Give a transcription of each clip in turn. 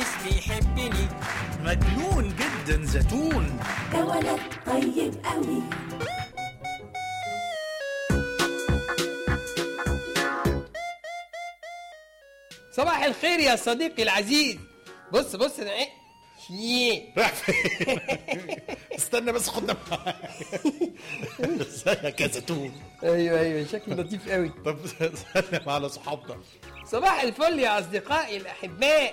يونس بيحبني مجنون جدا زيتون ده ولد طيب قوي صباح الخير يا صديقي العزيز بص بص انا ايه شيه راح فين استنى بس خدنا معايا ازيك يا زيتون ايوه ايوه شكله لطيف قوي طب سلم على صحابنا صباح الفل يا اصدقائي الاحباء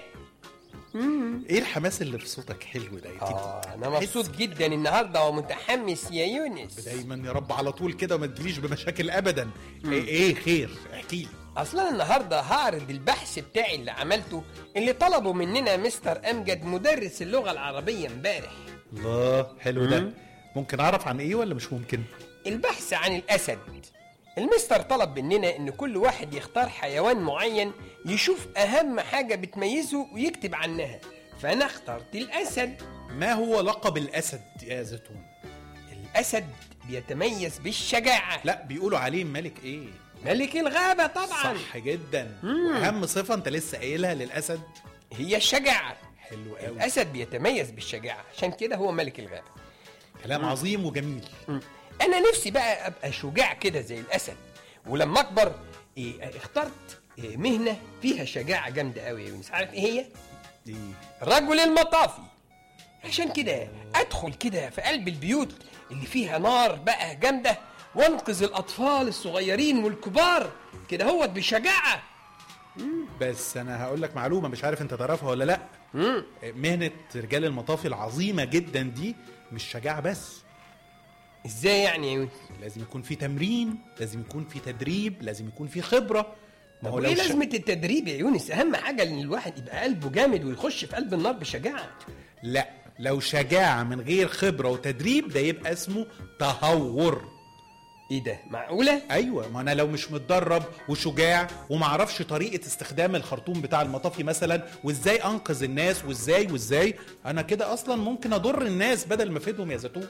ايه الحماس اللي في صوتك حلو ده يا اه تيجي انا مبسوط جدا النهارده ومتحمس يا يونس دايما يا رب على طول كده وما تجيليش بمشاكل ابدا ايه, ايه خير احكي لي اصلا النهارده هعرض البحث بتاعي اللي عملته اللي طلبوا مننا مستر امجد مدرس اللغه العربيه امبارح الله حلو ده ممكن اعرف عن ايه ولا مش ممكن البحث عن الاسد المستر طلب مننا ان كل واحد يختار حيوان معين يشوف اهم حاجه بتميزه ويكتب عنها فانا اخترت الاسد ما هو لقب الاسد يا زيتون الاسد بيتميز بالشجاعه لا بيقولوا عليه ملك ايه ملك الغابه طبعا صح جدا واهم صفه انت لسه قايلها للاسد هي الشجاعه حلو قوي الاسد بيتميز بالشجاعه عشان كده هو ملك الغابه كلام عظيم وجميل انا نفسي بقى ابقى شجاع كده زي الاسد ولما اكبر إيه اخترت إيه مهنه فيها شجاعه جامده قوي يا يونس عارف ايه هي دي رجل المطافي عشان كده ادخل كده في قلب البيوت اللي فيها نار بقى جامده وانقذ الاطفال الصغيرين والكبار كده هوت بشجاعه بس انا هقول لك معلومه مش عارف انت تعرفها ولا لا مهنه رجال المطافي العظيمه جدا دي مش شجاعه بس ازاي يعني يا يونس لازم يكون في تمرين لازم يكون في تدريب لازم يكون في خبره ما طب هو ايه لو ش- لازمه التدريب يا يونس اهم حاجه ان الواحد يبقى قلبه جامد ويخش في قلب النار بشجاعه لا لو شجاعه من غير خبره وتدريب ده يبقى اسمه تهور ايه ده معقوله ايوه ما انا لو مش متدرب وشجاع ومعرفش طريقه استخدام الخرطوم بتاع المطافي مثلا وازاي انقذ الناس وازاي وازاي انا كده اصلا ممكن اضر الناس بدل ما افيدهم يا زيتون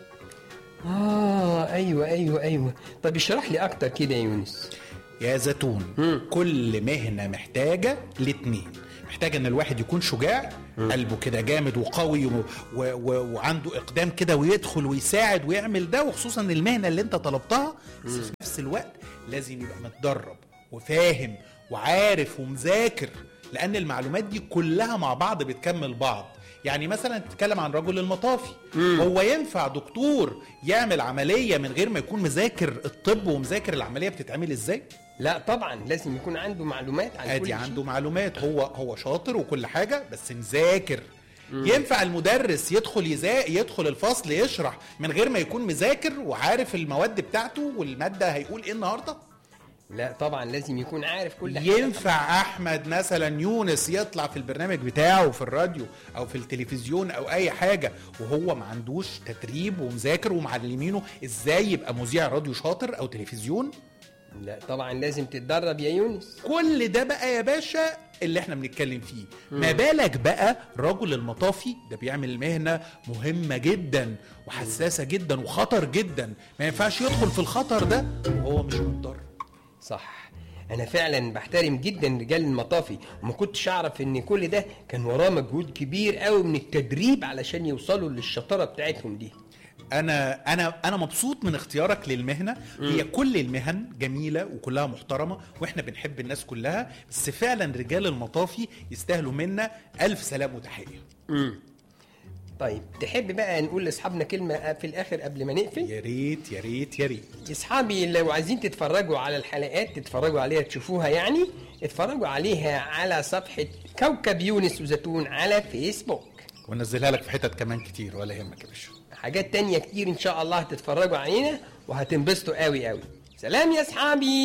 اه ايوه ايوه ايوه طب اشرح لي اكتر كده يا يونس يا زيتون كل مهنه محتاجه الاتنين محتاجه ان الواحد يكون شجاع قلبه كده جامد وقوي و... و... و... وعنده اقدام كده ويدخل ويساعد ويعمل ده وخصوصا المهنه اللي انت طلبتها بس في نفس الوقت لازم يبقى متدرب وفاهم وعارف ومذاكر لان المعلومات دي كلها مع بعض بتكمل بعض يعني مثلا تتكلم عن رجل المطافي هو ينفع دكتور يعمل عمليه من غير ما يكون مذاكر الطب ومذاكر العمليه بتتعمل ازاي لا طبعا لازم يكون عنده معلومات عن كل ادي شيء. عنده معلومات هو هو شاطر وكل حاجه بس مذاكر ينفع المدرس يدخل يزا... يدخل الفصل يشرح من غير ما يكون مذاكر وعارف المواد بتاعته والماده هيقول ايه النهارده لا طبعا لازم يكون عارف كل حاجه ينفع احمد مثلا يونس يطلع في البرنامج بتاعه في الراديو او في التلفزيون او اي حاجه وهو ما عندوش تدريب ومذاكر ومعلمينه ازاي يبقى مذيع راديو شاطر او تلفزيون لا طبعا لازم تتدرب يا يونس كل ده بقى يا باشا اللي احنا بنتكلم فيه ما بالك بقى رجل المطافي ده بيعمل مهنة مهمة جدا وحساسة جدا وخطر جدا ما ينفعش يدخل في الخطر ده وهو مش متدرب صح انا فعلا بحترم جدا رجال المطافي وما كنتش اعرف ان كل ده كان وراه مجهود كبير قوي من التدريب علشان يوصلوا للشطاره بتاعتهم دي انا انا انا مبسوط من اختيارك للمهنه هي كل المهن جميله وكلها محترمه واحنا بنحب الناس كلها بس فعلا رجال المطافي يستاهلوا منا الف سلام وتحيه طيب تحب بقى نقول لاصحابنا كلمه في الاخر قبل ما نقفل يا ريت يا ريت يا ريت اصحابي لو عايزين تتفرجوا على الحلقات تتفرجوا عليها تشوفوها يعني اتفرجوا عليها على صفحه كوكب يونس وزيتون على فيسبوك ونزلها لك في حتت كمان كتير ولا يهمك يا باشا حاجات تانية كتير ان شاء الله هتتفرجوا علينا وهتنبسطوا قوي قوي سلام يا اصحابي